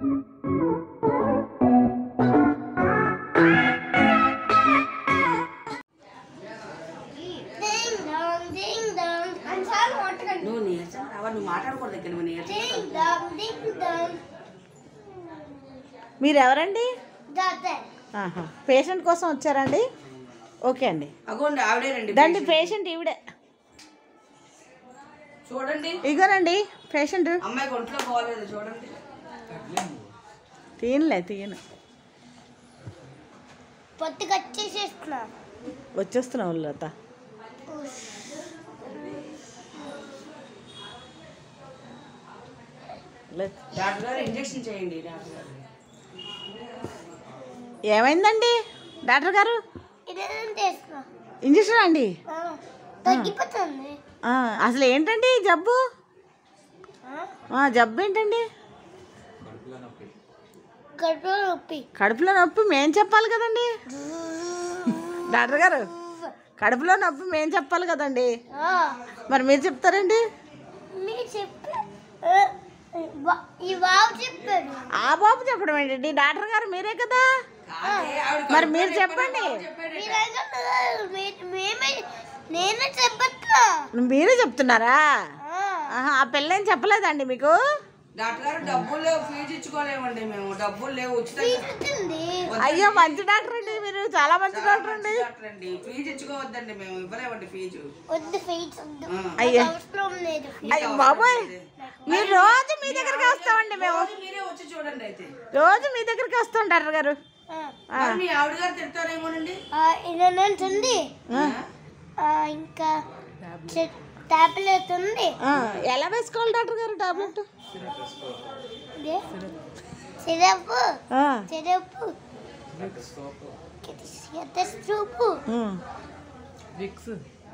Ding dong, ding dong. Ansar మాట్లాడండి. నువ్వు నీరసం రావా నువ్వు మాట్లాడకూడదు ఇక్కడ నువ్వు నీరసం Ding dong, ding dong. మీరు ఎవరండి డాక్టర్. ఆహా పేషెంట్ కోసం వచ్చారండి ఓకే అండి అగోండి ఆవిడేనండి దండి patient. పేషెంట్ ఈవిడే చూడండి ఇగోనండి పేషెంట్ అమ్మాయికి ఒంట్లో పోలేదు చూడండి తీయనులే తీయను పొత్తు కట్ చేసేస్తున్నా వచ్చేస్తున్నావు లత లే. డాక్టర్ గారు ఇంజెక్షన్ చేయండి డాక్టర్ గారు ఏమైందండి డాక్టర్ గారు ఇదేం చేస్తున్నా ఇంజక్షన్ అండి ఆ, తగ్గిపోతుంది ఆ, అసలు ఏంటండి ఈ జబ్బు ఆ, ఆ, జబ్బు ఏంటండి కడుపులో నొప్పి కడుపులో నొప్పి మేం చెప్పాలి కదండి డాక్టర్ గారు కడుపులో నొప్పి మేం చెప్పాలి కదండి ఆ, మరి మీరు చెప్తారండి మీరు చెప్పి ఆ, వా- ఈ బాబు చెప్పాడు ఆ బాబు చెప్పడం ఏంటండి డాక్టర్ గారు మీరే కదా కాదే, ఆవిడ మరి కడుపులో మీరు నొప్పి చెప్పండి. అని చెప్పాడట. మీరైనా మే- మేమే నేనే చెప్పట్లా మీరే చెప్తున్నారా ఆ, ఆహా, ఆ పిల్ల ఏం చెప్పలేదండి మీకు డాక్టర్ గారు డబ్బులు లేవు ఫీజు ఇచ్చుకోలేమండి మేము డబ్బులు లేవు ఉచితంగా తీస్తుంది అయ్యో మంచి డాక్టర్ అండి మీరు చాలా మంచి డాక్టర్ అండి డాక్టర్ అండి ఫీజు ఇచ్చుకోవద్దండి మేము ఇవ్వలేమండి ఫీజు వద్దు ఫీజు వద్దు ఆ. నాకు అయ్యో. అవసరం లేదు అయ్యో బాబోయ్ మీరు రోజు మీ దగ్గరికి వస్తామండి మేము రోజు మీరే వచ్చి చూడండి అయితే రోజు మీ దగ్గరికి వస్తాం డాక్టర్ గారు ఆ, ఆ, మరి మీ ఆవిడ గారు తిడతారేమోనండి ఆ, ఇదేనంటే ఉంది ఆ, ఇంకా టాబ్లెట్ ఉంది ఆ, ఎలా వేసుకోవాలి డాక్టర్ గారు టాబ్లెట్ ఇదే. సిరప్ ఆ, సిరప్ స్టూపు ఉమ్. విట్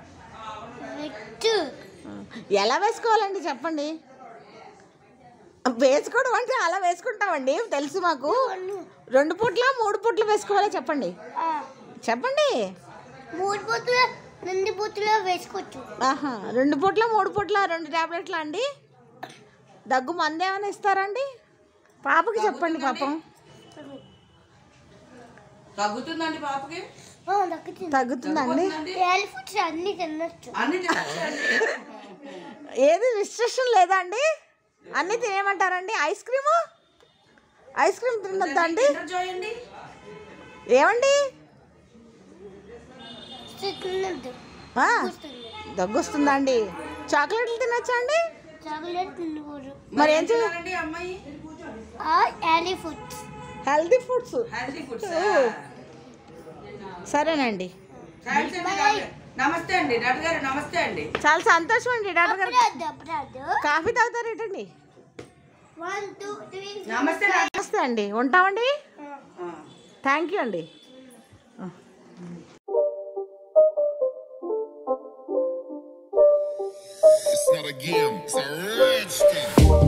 ఎలా వేసుకోవాలండి చెప్పండి వేసుకోవడం అంటే అలా వేసుకుంటామండి తెలుసు మాకు రెండు పూట్ల మూడు పూట్లు వేసుకోవాలో చెప్పండి చెప్పండి మూడు బూతులు రెండు బూతులు వేసుకోవచ్చు ఆహా రెండు పూట్ల మూడు పూట్ల రెండు టాబ్లెట్లా అండి దగ్గు మందు ఏమైనా ఇస్తారండి పాపకి చెప్పండి పాపం తగ్గుతుందండి పాపకి ఆ, దక్కుతుంది తగ్గుతుందండి తగ్గుతుందండి? రియల్ ఫుడ్స్ అన్ని తినొచ్చు అన్ని తినొచ్చండి. ఏది రిస్ట్రిక్షన్ లేదా అండి అన్నీ తినేయమంటారండి ఐస్ క్రీము ఐస్ క్రీమ్ తినొద్దా అండి Enter చేయండి ఏమండి తినద్దు ఆ, దగ్గు వస్తుందా అండి చాక్లెట్లు తినొచ్చా అండి చాక్లెట్ తినకూడదు మరి ఏం చేయాలి తినాలండి అమ్మాయి ఆ real foods healthy foods healthy foods సరేనండి థ్యాంక్స్ అండి డాక్టర్. నమస్తే అండి డాక్టర్ గారు నమస్తే అండి చాలా సంతోషం అండి డాక్టర్ గారు అప్పుడు అప్పుడు కాఫీ తాగుతారేటండి వన్ టూ త్రీ నమస్తే డాక్టర్. నమస్తే అండి ఉంటామండి ఆ. థ్యాంక్ యూ అండి It's not a game, it's a rich thing.